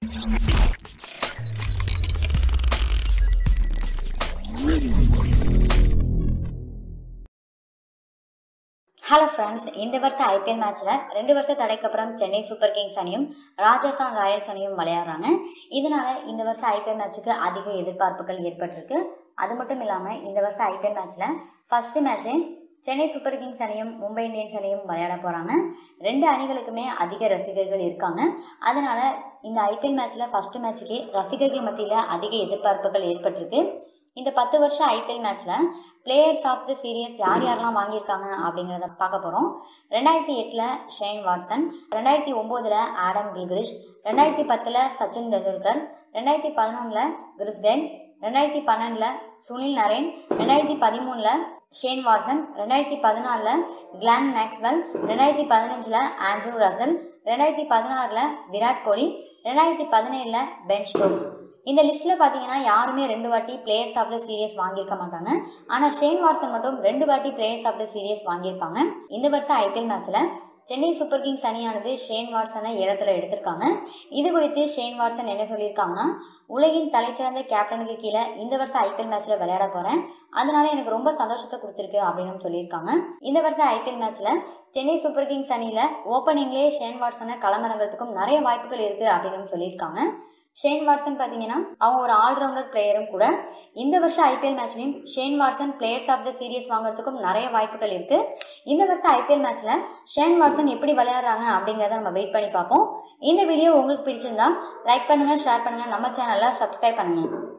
hello friends இந்த வருஷம் IPL மேட்ச்ல ரெண்டு வருஷம் தடைக்கு அப்புறம் சென்னை சூப்பர் கிங்ஸ் அணியும் ராஜஸ்தான் ராயல்ஸ் அணியும் விளையாடுறாங்க இதனால இந்த வருஷம் ஐபிஎல் மேட்சுக்கு அதிக எதிர்பார்ப்புகள் ஏற்பட்டிருக்கு அது மட்டும் இல்லாமல் இந்த வருஷம் ஐபிஎல் மேட்ச்ல first match Chennai Super Kings அணியும் மும்பை இந்தியன்ஸ் அணியும் விளையாட போகிறாங்க ரெண்டு அணிகளுக்குமே அதிக ரசிகர்கள் இருக்காங்க அதனால இந்த ஐபிஎல் மேட்ச்சில் ஃபர்ஸ்ட் மேட்ச்சுக்கு ரசிகர்கள் மத்தியில் அதிக எதிர்பார்ப்புகள் ஏற்பட்டிருக்கு இந்த பத்து வருஷம் ஐபிஎல் மேட்ச்சில் பிளேயர்ஸ் ஆஃப் த சீரியஸ் யார் யாரெல்லாம் வாங்கியிருக்காங்க அப்படிங்கிறத பார்க்க போகிறோம் ரெண்டாயிரத்தி எட்டில் ஷேன் வாட்சன் ரெண்டாயிரத்தி ஒம்போதில் ஆடம் கில்கிரிஸ்ட் ரெண்டாயிரத்தி பத்தில் சச்சின் டெண்டுல்கர் ரெண்டாயிரத்தி பதினொன்றில் கிறிஸ்கென் ரெண்டாயிரத்தி பன்னெண்டில் சுனில் நரேன் ரெண்டாயிரத்தி பதிமூணில் ஷேன் வாட்சன் ரெண்டாயிரத்தி பதினாலில் கிளான் மேக்ஸ்வெல் ரெண்டாயிரத்தி பதினஞ்சில் ஆண்ட்ரூ ரசல் ரெண்டாயிரத்தி பதினாறில் விராட் கோலி ரெண்டாயிரத்தி பதினேழில் பென் ஸ்டோக்ஸ் இந்த லிஸ்ட்டில் பார்த்தீங்கன்னா யாருமே ரெண்டு வாட்டி பிளேயர்ஸ் ஆஃப் த சீரியஸ் வாங்கியிருக்க மாட்டாங்க ஆனால் ஷேன் வாட்சன் மட்டும் ரெண்டு வாட்டி பிளேயர்ஸ் ஆஃப் த சீரியஸ் வாங்கியிருப்பாங்க இந்த வருஷம் ஐபிஎல் மேட்ச்சில் சென்னை சூப்பர் கிங்ஸ் அணியானது ஷேன் வாட்சனை இடத்துல எடுத்திருக்காங்க இது குறித்து ஷேன் வாட்சன் என்ன சொல்லியிருக்காங்கன்னா உலகின் தலைச்சிறந்த கேப்டனுக்கு கீழே இந்த வருஷம் ஐபிஎல் மேட்ச்ல விளையாட போறேன் அதனால எனக்கு ரொம்ப சந்தோஷத்தை கொடுத்துருக்கு அப்படின்னு சொல்லியிருக்காங்க இந்த வருஷம் ஐபிஎல் மேட்ச்ல சென்னை சூப்பர் கிங்ஸ் அணியில ஓப்பனிங்லேயே ஷேன் வாட்சனை களமிறங்கிறதுக்கும் நிறைய வாய்ப்புகள் இருக்கு அப்படின்னு சொல்லியிருக்காங்க ஷேன் வாட்சன் பார்த்தீங்கன்னா அவங்க ஒரு ஆல்ரவுண்டர் பிளேயரும் கூட இந்த வருஷம் ஐபிஎல் மேட்ச்லையும் Shane Watson players of the series வாங்குறதுக்கும் நிறைய வாய்ப்புகள் இருக்கு இந்த வருஷம் ஐபிஎல் மேட்ச்ல ஷேன் வாட்சன் எப்படி விளையாடுறாங்க அப்படிங்கிறத நம்ம வெயிட் பண்ணி பார்ப்போம் இந்த வீடியோ உங்களுக்கு பிடிச்சிருந்தா லைக் பண்ணுங்க ஷேர் பண்ணுங்க நம்ம சேனலை சப்ஸ்கிரைப் பண்ணுங்க